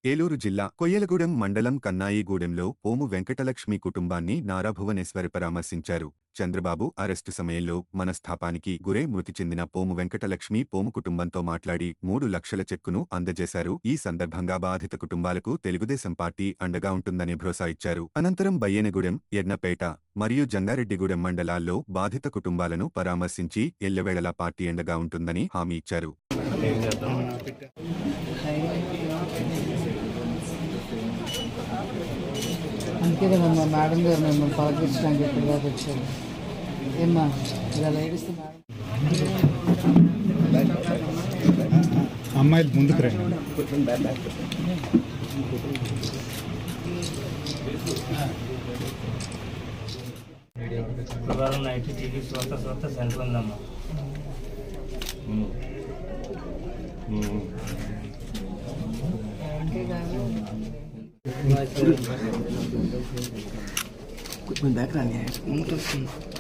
ఏలూరు జిల్లా కొయ్యలగూడెం మండలం కన్నాయిగూడెంలో పోము వెంకటలక్ష్మి కుటుంబాన్ని నారా భువనేశ్వరి పరామర్శించారు చంద్రబాబు అరెస్టు సమయంలో మనస్థాపానికి గురై మృతి చెందిన పోము వెంకటలక్ష్మి పోము కుటుంబంతో మాట్లాడి మూడు లక్షల చెక్కును అందజేశారు ఈ సందర్భంగా బాధిత కుటుంబాలకు తెలుగుదేశం పార్టీ అండగా ఉంటుందని భరోసా ఇచ్చారు అనంతరం బయ్యనగూడెం ఎర్నపేట మరియు జంగారెడ్డిగూడెం మండలాల్లో బాధిత కుటుంబాలను పరామర్శించి ఎల్లవేళలా పార్టీ అండగా ఉంటుందని హామీ ఇచ్చారు అందుకే కదా మా మేడం గారు మిమ్మల్ని పలకరించడానికి ఇక్కడ దాకా వచ్చారు ఏమ్మా ఇలా లేడీస్ మేడం అమ్మాయిలు ముందుకు రండి శుక్రవారం నైట్ టీవీ చూస్తా చూస్తా సెంటర్ ఉందమ్మా కొంచెం దాకా రాని